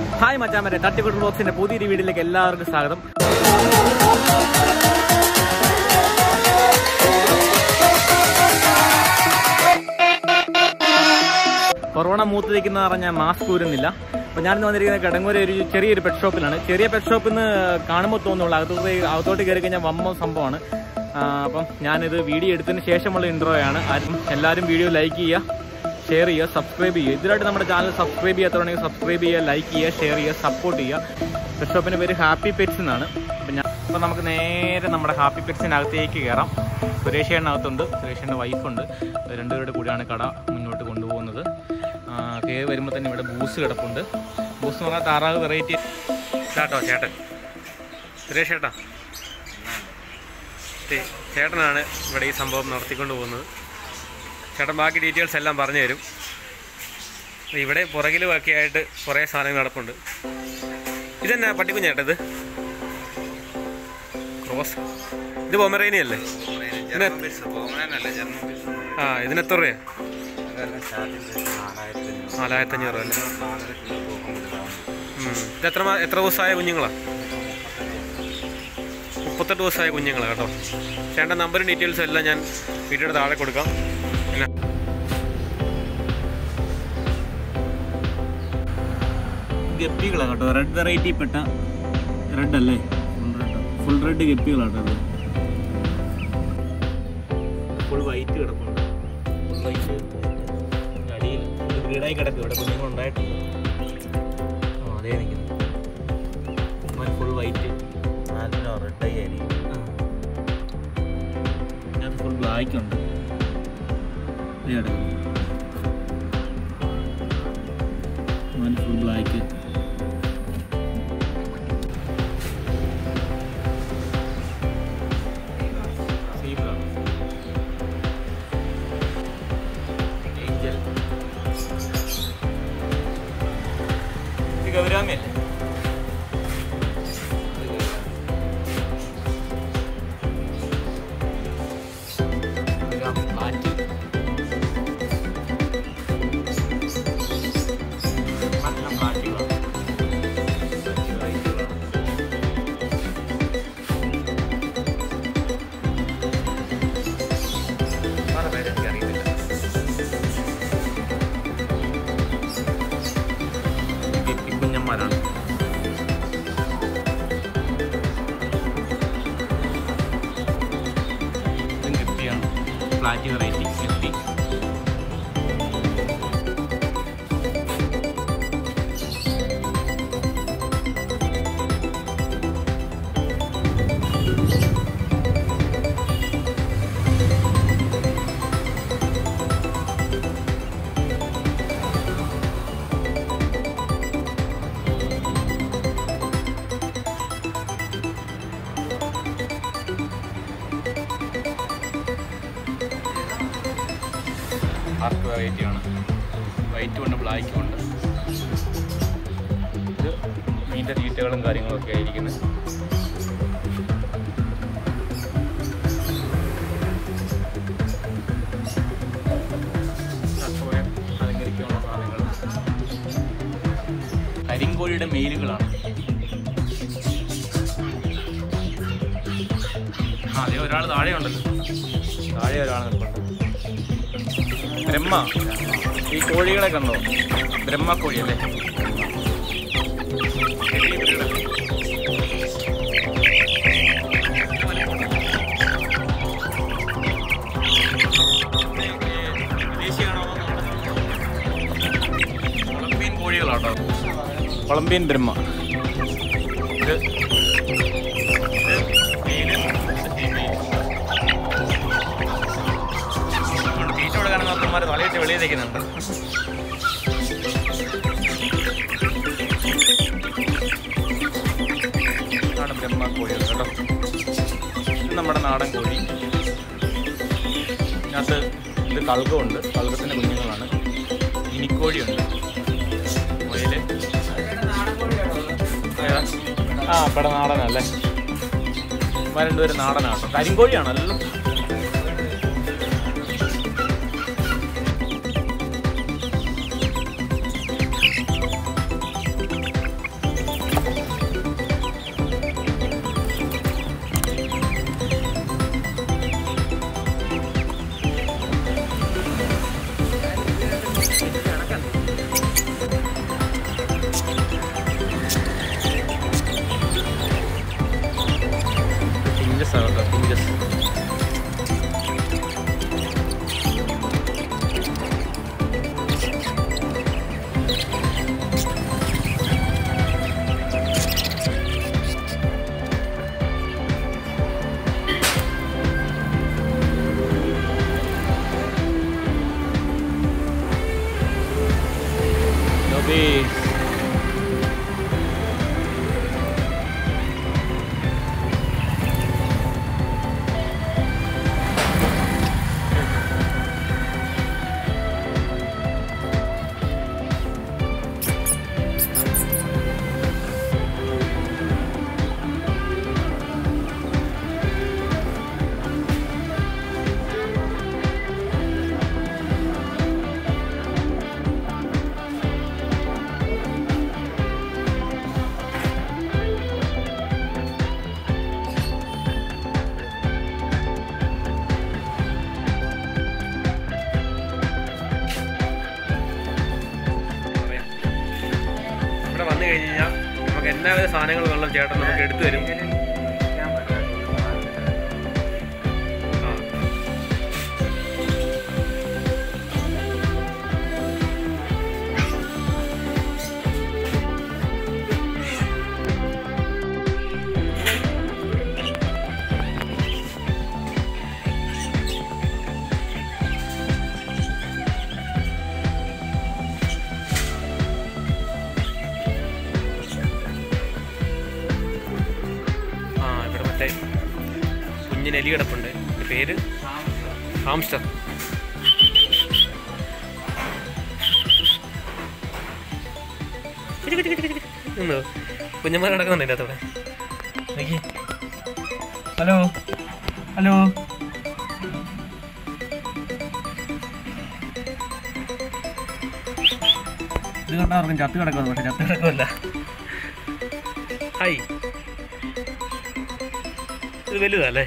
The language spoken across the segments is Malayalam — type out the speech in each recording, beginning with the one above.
ഹായ് മച്ചാമരെ തട്ടിക്കുട്ട് ബോക്സിന്റെ പുതിയൊരു വീഡിയോയിലേക്ക് എല്ലാവർക്കും സ്വാഗതം കൊറോണ മൂത്തിരിക്കുന്ന പറഞ്ഞാൽ മാസ്ക് ഊരുന്നില്ല അപ്പൊ ഞാനിന്ന് വന്നിരിക്കുന്നത് കിടങ്ങൂര് ഒരു ചെറിയൊരു പെറ്റ് ഷോപ്പിലാണ് ചെറിയ പെറ്റ് ഷോപ്പിൽ നിന്ന് കാണുമ്പോൾ തോന്നുള്ളൂ അകത്തോട്ട് അകത്തോട്ട് കയറി കഴിഞ്ഞാൽ വമ്പ സംഭവമാണ് ആ, അപ്പം ഞാനിത് വീഡിയോ എടുത്തതിന് ശേഷമുള്ള ഇൻട്രോ ആണ് ആരും എല്ലാവരും വീഡിയോ ലൈക്ക് ചെയ്യുക ഷെയർ ചെയ്യുക സബ്സ്ക്രൈബ് ചെയ്യുക ഇതിലായിട്ട് നമ്മുടെ ചാനൽ സബ്സ്ക്രൈബ് ചെയ്യാത്തതുണ്ടെങ്കിൽ സബ്സ്ക്രൈബ് ചെയ്യുക ലൈക്ക് ചെയ്യുക ഷെയർ ചെയ്യുക സപ്പോർട്ട് ചെയ്യുക പെറ്റ് ഷോപ്പിന്റെ പേര് ഹാപ്പി പെറ്റ്സ് എന്നാണ് അപ്പം ഞാൻ അപ്പം നമുക്ക് നേരെ നമ്മുടെ ഹാപ്പി പെറ്റ്സിനകത്തേക്ക് കയറാം സുരേഷേണ്ണകത്തുണ്ട് സുരേഷിൻ്റെ വൈഫുണ്ട് രണ്ടുപേരുടെ കൂടെയാണ് കട മുന്നോട്ട് കൊണ്ടുപോകുന്നത് ആ, കയറി വരുമ്പോൾ തന്നെ ഇവിടെ ബൂസ് കിടപ്പുണ്ട് ബൂസ് എന്ന് പറഞ്ഞാൽ താറാവ് വെറൈറ്റി ചേട്ടോ ചേട്ടൻ സുരേഷ് ചേട്ടാ ചേ- ചേട്ടനാണ് ഇവിടെ ഈ സംഭവം നടത്തിക്കൊണ്ട് പോകുന്നത് ചേട്ടൻ ബാക്കി ഡീറ്റെയിൽസ് എല്ലാം പറഞ്ഞു തരും ഇവിടെ പുറകിലും ഒക്കെ ആയിട്ട് കുറേ സാധനങ്ങൾ നടപ്പുണ്ട് ഇതെന്നാ പട്ടിക്കുഞ്ഞേട്ടത് ക്രോസ് ഇത് പൊമറേനി അല്ലേ ഇതിന് ആ ഇതിന് എത്ര രൂപയാ നാലായിരത്തി അഞ്ഞൂറ് അല്ലേ ഉം. ഇത് എത്ര മാ- എത്ര ദിവസമായ കുഞ്ഞുങ്ങളാ മുപ്പത്തെട്ട് ദിവസമായ കുഞ്ഞുങ്ങളാ കേട്ടോ ചേട്ടൻ നമ്പറും ഡീറ്റെയിൽസും എല്ലാം ഞാൻ വീഡിയോയുടെ താഴെ കൊടുക്കാം പിന്നെ ഗപ്പികളാണ് കേട്ടോ റെഡ് വെറൈറ്റി പെട്ട റെഡ് അല്ലേ ഫുൾ റെഡ് ഗപ്പികളാട്ടോ ഇത് ഫുൾ വൈറ്റ് കിടപ്പുണ്ട് ഫുൾ വൈറ്റ് അടിയിൽ ഒരു വീടായി കിടക്കും ഇവിടെ കുഞ്ഞുങ്ങൾ ഉണ്ടായിട്ടുണ്ട് ആ അതേ നിൽക്കുന്നു ഫുൾ വൈറ്റ് ഇതിനകത്ത് ഫുൾ ബ്ലാക്ക് ഉണ്ട് ദേ കിടക്കുന്നു ഫുൾ ബ്ലാക്ക് ഗൗരാമല്ലേ കുഞ്ഞന്മാരാണ് ഇതും ഗപ്പിയാണ് ഫ്ലാറ്റ് വെറൈറ്റി ഗപ്പി ആർക്ക് വെറൈറ്റി ആണ് വൈറ്റും ഉണ്ട് ബ്ലാക്കും ഉണ്ട് ഇത് മീൻ്റെ തീറ്റകളും കാര്യങ്ങളൊക്കെ ആയിരിക്കുന്നത് അതുപോലെ അലങ്കരിക്കാനുള്ള സാധനങ്ങൾ കരിങ്കോഴിയുടെ മെയിലുകളാണ് ആ അതെ ഒരാൾ താഴെ ഉണ്ടല്ലോ താഴെ ഒരാൾ നിൽപ്പുണ്ട് ബ്രഹ്മ ഈ കോഴികളെ കണ്ടോ ബ്രഹ്മ കോഴി അല്ലേ കൊളംബിയൻ കോഴികളാട്ടോ കൊളംബിയൻ ബ്രഹ്മ ഇത് ഇത് മെയില്, ഇത് ഫീമെയിൽ. അതുകൊണ്ട് തീറ്റ കൊടുക്കാനും മാത്രന്മാർ തലയിട്ട് വെളിയിൽ നിൽക്കുന്നുണ്ട് നാടൻ ബ്രഹ്മ കോഴികൾ കേട്ടോ ഇത് നമ്മുടെ നാടൻ കോഴി ഇതിനകത്ത് ഇത് കൾഗമുണ്ട് കൾഗത്തിൻ്റെ കുഞ്ഞുങ്ങളാണ് ഇനിക്കോഴിയുണ്ട് മുയല് ഏതാ? ആ ഇവിടെ നാടനല്ലേ ഇവന്മാർ രണ്ടുപേരും നാടനാട്ടോ കരിങ്കോഴിയാണല്ലോ വന്നു കഴിഞ്ഞ് കഴിഞ്ഞാൽ നമുക്ക് എല്ലാവിധ സാധനങ്ങളും വെള്ളം ചേട്ടൻ നമുക്ക് എടുത്തു തരും ആ ആ ഇവിടെ മറ്റേ കുഞ്ഞിന് എലി കിടപ്പുണ്ട് എൻ്റെ പേര് ഹാംസ്റ്റർ നിന്നോ കുഞ്ഞന്മാർ കിടക്കുന്നുണ്ട് എൻ്റെ അകത്തോടെ ഹലോ ഹലോ ഇത് കണ്ടാൽ ആർക്കും ചത്ത് കിടക്കുന്നു പക്ഷെ ചത്ത് കിടക്കുമല്ല ഹായ് ഇത് വലുതല്ലേ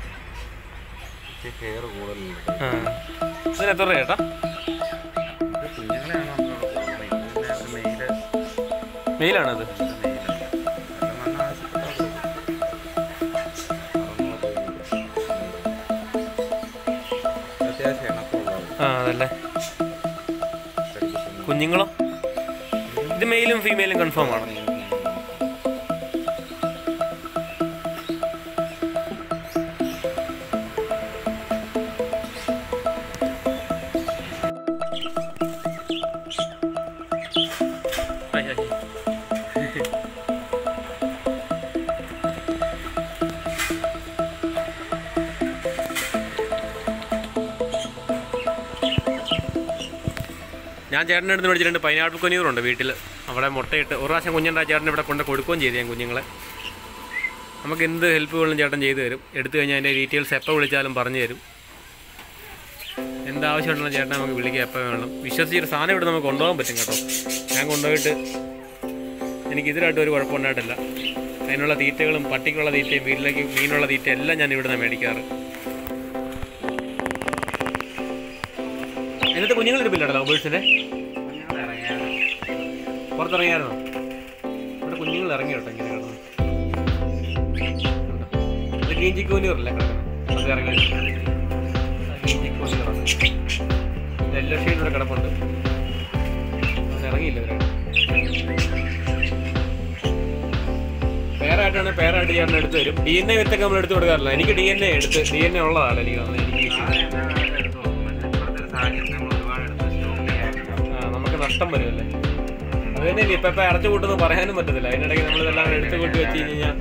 ഹെയർ കൂടുതലുണ്ട് ആ ഇതിന് എത്ര രൂപ ചേട്ടാ ഇത് കുഞ്ഞുങ്ങളെയാണ് നമ്മൾ മെയില് മെയിലാണത് അത്യാവശ്യം ഇണക്കമുള്ളത് ആ അതല്ലേ കടിക്കുന്നു. കുഞ്ഞുങ്ങളോ ഇത് മെയിലും ഫീമെയിലും കൺഫേം ആണ് ഹായ് ഹായ് ഞാൻ ചേട്ടൻ്റെ അടുത്ത് മേടിച്ച് രണ്ട് പൈനാപ്പിൾ കൊനിയൂറുണ്ട് വീട്ടിൽ അവിടെ മുട്ടയിട്ട് ഒരു പ്രാവശ്യം കുഞ്ഞുണ്ടായ ചേട്ടൻ ഇവിടെ കൊണ്ട് കൊടുക്കുകയും ചെയ്തു ഞാൻ കുഞ്ഞുങ്ങളെ നമുക്ക് എന്ത് ഹെൽപ്പ് വേണം ചേട്ടൻ ചെയ്തു തരും എടുത്തു കഴിഞ്ഞാൽ അതിൻ്റെ ഡീറ്റെയിൽസ് എപ്പോൾ വിളിച്ചാലും പറഞ്ഞു തരും എന്താവശ്യമുണ്ടെങ്കിലും ചേട്ടനെ നമുക്ക് വിളിക്കുക എപ്പോൾ വേണം വിശ്വസിച്ചൊരു സാധനം ഇവിടെ നമുക്ക് കൊണ്ടുപോകാൻ പറ്റും കേട്ടോ ഞാൻ കൊണ്ടുപോയിട്ട് എനിക്ക് ഇതിലായിട്ട് ഒരു കുഴപ്പമുണ്ടായിട്ടില്ല അതിനുള്ള തീറ്റകളും പട്ടിക്കുള്ള തീറ്റയും വീട്ടിലേക്ക് മീനുള്ള തീറ്റ എല്ലാം ഞാൻ ഇവിടുന്ന് മേടിക്കാറ് എന്നിട്ട് കുഞ്ഞുങ്ങൾ ഇരിപ്പില്ലല്ലോ ബേഴ്സിൻ്റെ പുറത്തിറങ്ങിയായിരുന്നോ ഇവിടെ കുഞ്ഞുങ്ങൾ ഇറങ്ങി കേട്ടോ ഇങ്ങനെ കിടന്നു അത് ഗ്രീൻ ചിക്കൂനിയറല്ലേ കിടക്കുന്നത് അത് ഇറങ്ങി ഗ്രീൻ ചിക്കൂനിയറാണ് യെല്ലോ ഷെയ്ഡ് ഇവിടെ കിടപ്പുണ്ട് അത് ഇറങ്ങിയില്ല ഇവരാണ് പേരായിട്ടാണ് പേരായിട്ട് ചേട്ടൻ എടുത്ത് തരും ഡി എൻ എ വിത്തൊക്കെ നമ്മൾ എടുത്ത് കൊടുക്കാറില്ല എനിക്ക് ഡി എൻ എ എടുത്ത് ഡി എൻ എ ഉള്ളതാണ് എനിക്ക് തന്നെ എനിക്ക് ആ, നമുക്ക് നഷ്ടം വരുമല്ലേ അത് തന്നെ ഇപ്പൊ ഇപ്പൊ അടച്ചു കൂട്ടുന്നു പറയാനും പറ്റത്തില്ല അതിനിടയ്ക്ക് നമ്മൾ ഇതെല്ലാം കൂടെ എടുത്ത് കൂട്ടി വെച്ച് കഴിഞ്ഞാൽ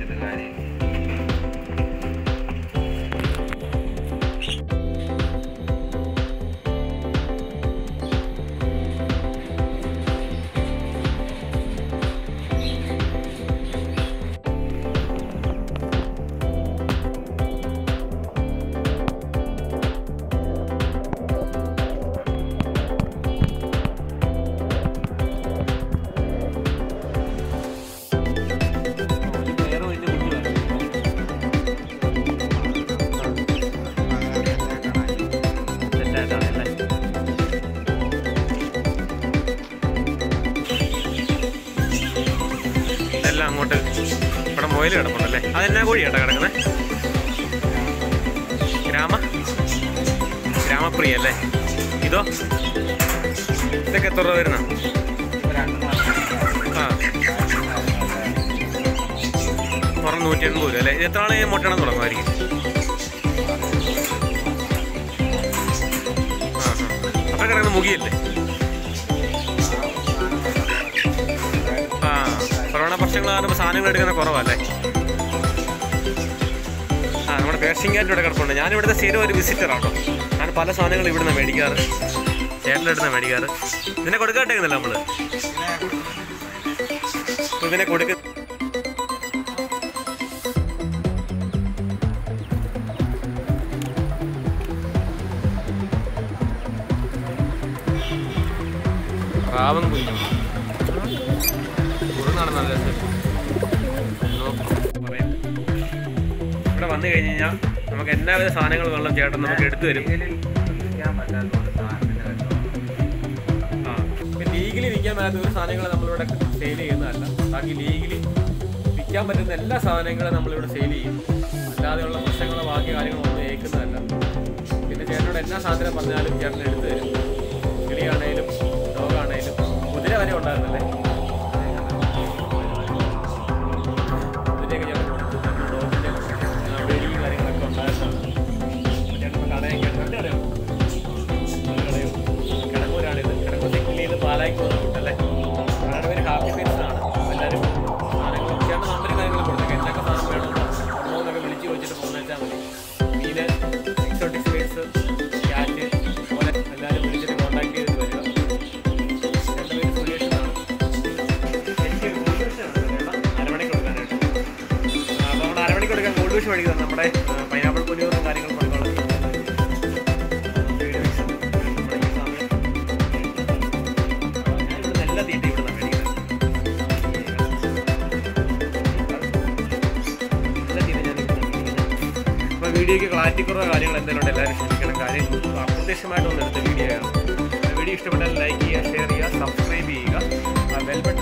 വേറെ വലിയ കുഞ്ഞു വേണം. തെറ്റായിട്ടാണ് അല്ലേ? ഇതെല്ലാം അങ്ങോട്ട് ഇവിടെ മൊയിൽ കിടപ്പുണ്ടല്ലേ അതെന്നാ കോഴി കേട്ടോ കിടക്കുന്നത് ഗ്രാമ ഗ്രാമപ്രിയ അല്ലേ ഇതോ ഇതൊക്കെ എത്ര രൂപ വരുന്ന ആ പുറം നൂറ്റി എൺപത് രൂപ അല്ലേ ഇത് എത്ര നാളെ മുട്ടണം തുടങ്ങുമായിരിക്കും ആ ആ അപ്പം കിടക്കുന്ന മുഖിയല്ലേ ആ കൊറോണ പ്രശ്നങ്ങൾ കാരണം സാധനങ്ങൾ എടുക്കുന്ന കുറവല്ലേ ആ നമ്മുടെ പേർഷ്യൻ ക്യാറ്റ് ഇവിടെ കിടപ്പുണ്ട് ഞാൻ ഇവിടുത്തെ സ്ഥിരം ഒരു വിസിറ്റർ ആട്ടോ ഞാൻ പല സാധനങ്ങളും ഇവിടുന്ന് മേടിക്കാറ് ചേട്ടൻ്റെ അടുത്ത് മേടിക്കാറ് ഇതിനെ കൊടുക്കാട്ടേക്കുന്നില്ല നമ്മള് അപ്പൊ ഇതിനെ കൊടുക്ക റാവൻ കുഞ്ഞു കുറുനാണ് നല്ല രസം പറയാം. ഇവിടെ വന്നു കഴിഞ്ഞ് കഴിഞ്ഞാൽ നമുക്ക് എല്ലാവിധ സാധനങ്ങളും വെള്ളം ചേട്ടൻ നമുക്ക് എടുത്തു തരും ആ ലീഗലി വിൽക്കാൻ പറ്റാത്ത ഒരു സാധനങ്ങൾ നമ്മളിവിടെ സെയിൽ ചെയ്യുന്നതല്ല ബാക്കി ലീഗിലി വിൽക്കാൻ പറ്റുന്ന എല്ലാ സാധനങ്ങളും നമ്മളിവിടെ സെയിൽ ചെയ്യും അല്ലാതെയുള്ള പ്രശ്നങ്ങളോ ബാക്കി കാര്യങ്ങളോ ഒന്നും ഏൽക്കുന്നതല്ല പിന്നെ ചേട്ടനോട് എന്നാ സാധനം പറഞ്ഞാലും ചേട്ടൻ എടുത്തു തരും കിളിയാണേലും ഡോഗാണേലും കുതിര വരെ ഉണ്ടായിരുന്നല്ലേ കുതിരയൊക്കെ ചേട്ടൻ കൊടുത്തു ഡോഗിൻ്റെ വെടിയും കാര്യങ്ങളൊക്കെ ഉണ്ടായിരുന്നതാണ് ചേട്ടൻ കടയൊക്കെ കണ്ടു അറിയാം കളയും കിടങ്ങൂരാണിത് കിടങ്ങൂർ കിളിയിൽ പാലായിക്ക് പോകുന്ന കൂട്ടല്ലേ അവരുടെ പേര് ഹാപ്പി ഫീൽസ് ആണ് എല്ലാവരും സാധനങ്ങൾ ചേട്ടൻ നമ്പരും കാര്യങ്ങളും കൊടുത്തേക്ക് എന്തൊക്കെ സാധനം വേണം എന്നൊക്കെ വിളിച്ച് ചോദിച്ചിട്ട് ഫോൺ വെച്ചാൽ മതി മീന് എക്സോട്ടിക് സ്വീറ്റ്സ് ക്യാറ്റ് പോലെ എല്ലാവരും വിളിച്ചിട്ട് കോൺടാക്ട് ചെയ്തിട്ട് വരിക എൻ്റെ പേര് സുരേഷ് എന്നാണ് എനിക്ക് ഗോൾഡ് വിഷ് അരമണിക്ക് കൊടുക്കാനായിട്ട് അപ്പോൾ നമ്മുടെ അരമണിക്ക് കൊടുക്കാൻ ഗോൾഡ് വിഷ് മേടിക്കുന്നത് നമ്മുടെ പൈനാപ്പിൾ പൊന്നൂറും കാര്യങ്ങളും കൊടുക്കാനുള്ള വീട് വെച്ച് നമ്മുടെ ഈ സമയം ഞാൻ ഇവിടെ നല്ല തീറ്റ ഇവിടെ നിന്നാണ് മേടിക്കുന്നത് നല്ല തീറ്റ ഞാൻ ഇവിടെ നിന്നാണ് മേടിക്കുന്നത് അപ്പോൾ വീഡിയോയ്ക്ക് ക്ലാരിറ്റി കുറവ് കാര്യങ്ങൾ എന്തെങ്കിലും ഉണ്ട് എല്ലാവരും ക്ഷമിക്കണം കാര്യം അപ്രത്യക്ഷമായിട്ട് ഒന്ന് എടുത്ത വീഡിയോ ആണ് വീഡിയോ ഇഷ്ടപ്പെട്ടാൽ ലൈക്ക് ചെയ്യുക ഷെയർ ചെയ്യുക സബ്സ്ക്രൈബ് ചെയ്യുക ബെൽ ബട്ടൺ